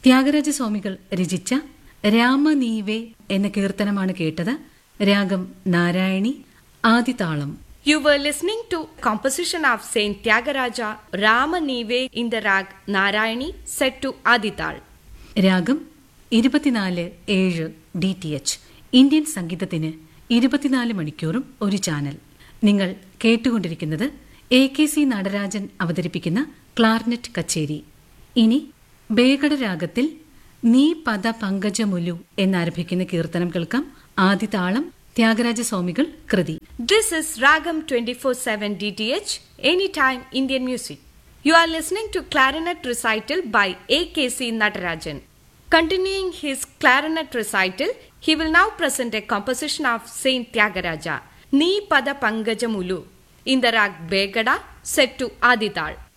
ത്യാഗരാജ സ്വാമികൾ രചിച്ച രാമനീവേ എന്ന കീർത്തനമാണ് കേട്ടത് രാഗം Narayani ആദിതാളം You were listening to composition of Saint Tyagaraja Rama Nive in the rag Narayani set to Adital. രാഗം ഇരുപത്തിനാല് ഏഴ് ഡി ടി എച്ച് ഇന്ത്യൻ സംഗീതത്തിന് ഇരുപത്തിനാല് മണിക്കൂറും ഒരു ചാനൽ നിങ്ങൾ കേട്ടുകൊണ്ടിരിക്കുന്നത് എ കെ സി നടരാജൻ അവതരിപ്പിക്കുന്ന ക്ലാർനെറ്റ് കച്ചേരി ഇനി ബേഗഡ രാഗത്തിൽ നീ പദ പങ്കജമുലു എന്നാരംഭിക്കുന്ന കീർത്തനം കേൾക്കാം ആദിതാളം ത്യാഗരാജ സ്വാമികൾ കൃതി This is Ragam 24/7 DTH Anytime Indian Music. You are listening to clarinet recital by A.K.C. Natarajan. Continuing his clarinet recital, he will now present a composition of Saint Tyagaraja, Nee Pada Pangajamulu, in the rag Begada set to Adital.